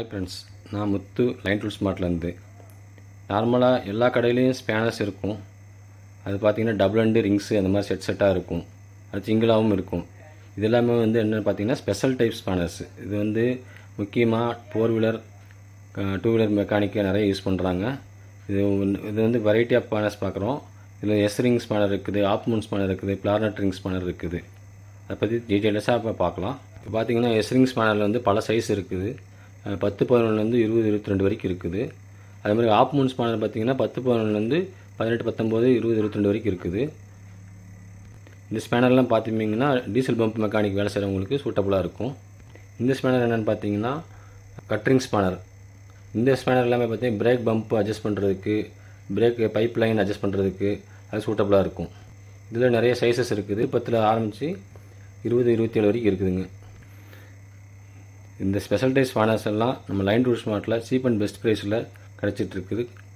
friends நான் முத்து line tool ஸ்மார்ட்லேருந்து நார்மலாக எல்லா கடையிலையும் ஸ்பேனர்ஸ் இருக்கும் அது பார்த்தீங்கன்னா டபுள் அண்டு ரிங்ஸு அந்த மாதிரி செட் செட்டாக இருக்கும் அது சிங்கிளாகவும் இருக்கும் இது எல்லாமே வந்து என்னென்னு பார்த்தீங்கன்னா ஸ்பெஷல் டைப் ஸ்பேனர்ஸ் இது வந்து முக்கியமாக ஃபோர் வீலர் டூ வீலர் மெக்கானிக்கு நிறைய யூஸ் பண்ணுறாங்க இது வந்து- இது வந்து வெரைட்டி ஆஃப் ஸ்பேனர்ஸ் பார்க்குறோம் இதில் எஸ் ரிங் ஸ்பேனர் இருக்குது ஆப் மூன் ஸ்பேனர் இருக்குது பிளார்னட் ரிங் ஸ்பேனர் இருக்குது அதை பற்றி டீட்டெயில்ஸாக இப்போ பார்க்கலாம் இப்போ பார்த்தீங்கன்னா எஸ்ரிங் ஸ்பேனரில் வந்து பல சைஸ் இருக்குது அஹ் பத்து பதினொன்றுலேருந்து இருபது இருபத்தி ரெண்டு வரைக்கும் இருக்குது அதே மாதிரி ஆப் மூன் ஸ்பேனர் பார்த்தீங்கன்னா பத்து பதினொன்றுலேருந்து பதினெட்டு பத்தொம்போது இருபது இருபத்தி ரெண்டு வரைக்கும் இருக்குது இந்த ஸ்பேனர்லாம் பார்த்துட்டிங்கன்னா டீசல் பம்ப் மெக்கானிக் வேலை செய்கிறவங்களுக்கு சூட்டபுளாக இருக்கும் இந்த ஸ்பேனர் என்னென்னு பார்த்தீங்கன்னா கட்ரிங் ஸ்பேனர் இந்த ஸ்பேனர் எல்லாமே பார்த்தீங்கன்னா பிரேக் பம்ப் அட்ஜஸ்ட் பண்ணுறதுக்கு பிரேக் பைப் லைன் அட்ஜஸ்ட் பண்ணுறதுக்கு அது சூட்டபுளாக இருக்கும் இதில் நிறைய சைஸஸ் இருக்குது பத்தில் ஆரம்பித்து இருபது இருபத்தேழு வரைக்கும் இருக்குதுங்க இந்த ஸ்பெஷல் டைஸ் ஸ்பேனர்ஸ் எல்லாம் நம்ம லைன் டூல் ஸ்மார்ட்டில் சீப் அண்ட் பெஸ்ட் ப்ரைஸில் கிடச்சிட்டு இருக்குது